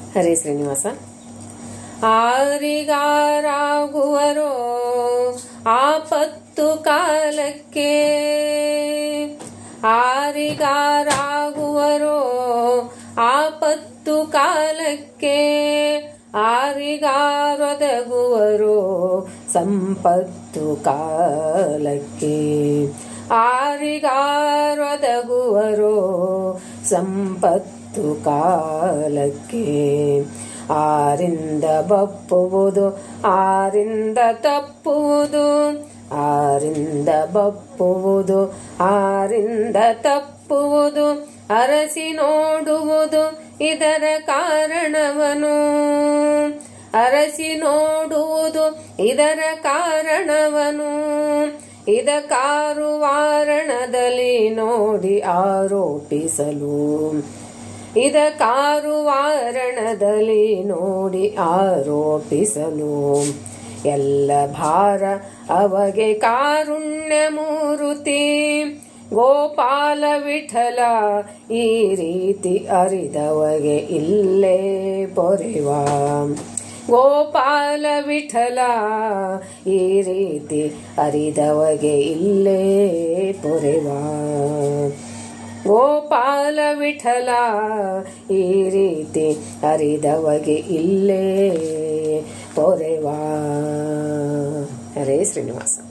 ಹರೇ ಶ್ರೀನಿವಾಸ ಆರಿಗಾರಾಗುವರೋ ಆಪತ್ತು ಕಾಲಕ್ಕೆ ಆರಿಗಾರಾಗುವರೋ ಆಪತ್ತು ಕಾಲಕ್ಕೆ ಆರಿಗಾರೊದಗುವರೋ ಸಂಪತ್ತು ಕಾಲಕ್ಕೆ ಆರಿಗಾರೊದಗುವರೋ ಸಂಪತ್ತು ಕಾಲಕ್ಕೆ ಆರಿಂದ ಬಪ್ಪುವುದು ಆರಿಂದ ತಪ್ಪುವುದು ಆರಿಂದ ಬಪ್ಪುವುದು ಆರಿಂದ ತಪ್ಪುವುದು ಅರಸಿ ನೋಡುವುದು ಇದರ ಕಾರಣವನು ಅರಸಿ ನೋಡುವುದು ಇದರ ಕಾರಣವನು ಇದ ಕಾರುವಾರಣದಲ್ಲಿ ನೋಡಿ ಆರೋಪಿಸಲು ಇದ ಕಾರುವಾರಣದಲ್ಲಿ ನೋಡಿ ಆರೋಪಿಸಲು ಎಲ್ಲ ಭಾರ ಅವಗೆ ಕಾರುಣ್ಯ ಮೂರುತಿ ಗೋಪಾಲ ವಿಠಲ ಈ ರೀತಿ ಅರಿದವಗೆ ಇಲ್ಲೇ ಪೊರೆವ ಗೋಪಾಲ ವಿಠಲ ಈ ರೀತಿ ಅರಿದವಗೆ ಇಲ್ಲೇ ಪೊರೆವ ಗೋಪಾಲ ವಿಠಲ ಈ ರೀತಿ ಅರಿದವಗೆ ಇಲ್ಲೇ ಪೊರೆವಾ ಹರೇ ಶ್ರೀನಿವಾಸ